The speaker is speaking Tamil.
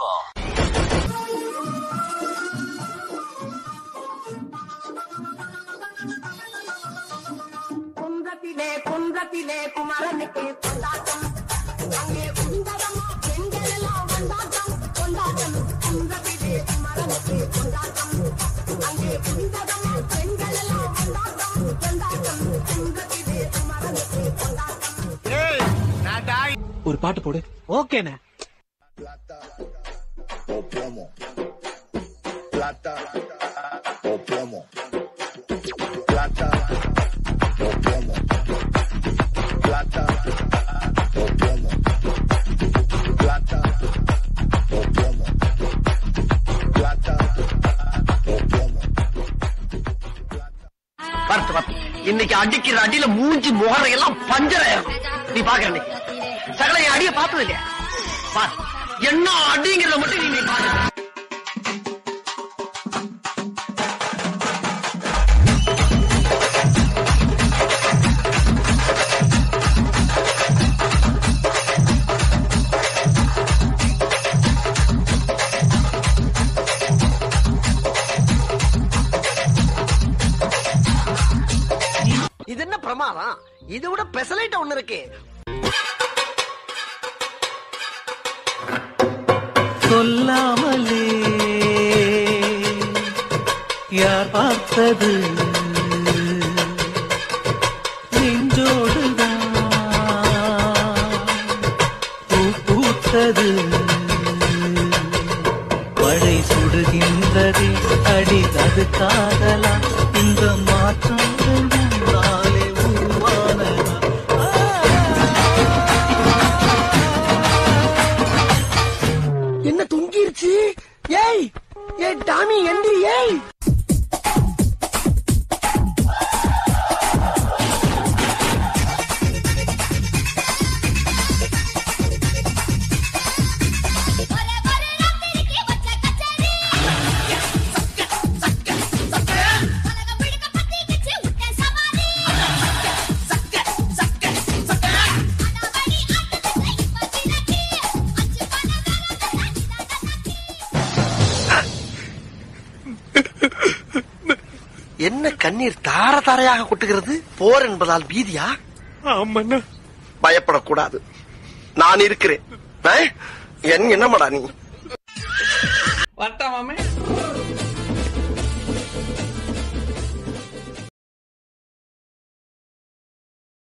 இருக்கும் குன்றத்திலே குன்றத்திலே குமரனுக்கு கொண்டாட்டம் அங்கே குந்தரமா பெண்கள் எல்லாம் கொண்டாட்டம் கொண்டாட்டம் குன்றத்திலே குமரனுக்கு கொண்டாட்டம் அங்கே குந்தரமா பெண்கள் எல்லாம் கொண்டாட்டம் கொண்டாட்டம் குன்றத்திலே குமரனுக்கு கொண்டாட்டம் ஒரு பாட்டு போடு ஓகேண்ணே o plomo. Plata o plomo. Plata o plomo. Plata o plomo. Plata o plomo. Plata o plomo. பார்த்து பார்த்து இன்னைக்கு அடிக்கிற அடியில மூஞ்சி முகரையெல்லாம் பஞ்சராயிரும் நீ பாக்குற நீ சகல என் அடிய பார்த்தது இல்லையா பார் என்ன அடிங்கிறத மட்டும் நீ நீ பாரு இது என்ன பிரமாதம் இதை விட பெசலைட் ஒண்ணு இருக்கு சொல்லாமலே யார் பார்த்தது நெஞ்சோடுதான் பூ பூத்தது மழை சுடுகின்றது அடி அது காதலா இந்த மாற்றங்கள் உன்னாலே உருவானதா என்ன தொங்கிருச்சு ஏய் ஏய் டாமி எந்திரி ஏய் என்ன கண்ணீர் தார தாரையாக கொட்டுகிறது போர் என்பதால் பீதியா பயப்படக்கூடாது நான் இருக்கிறேன் ஆ? என் என்னமாடா நீ வரட்டா மாமே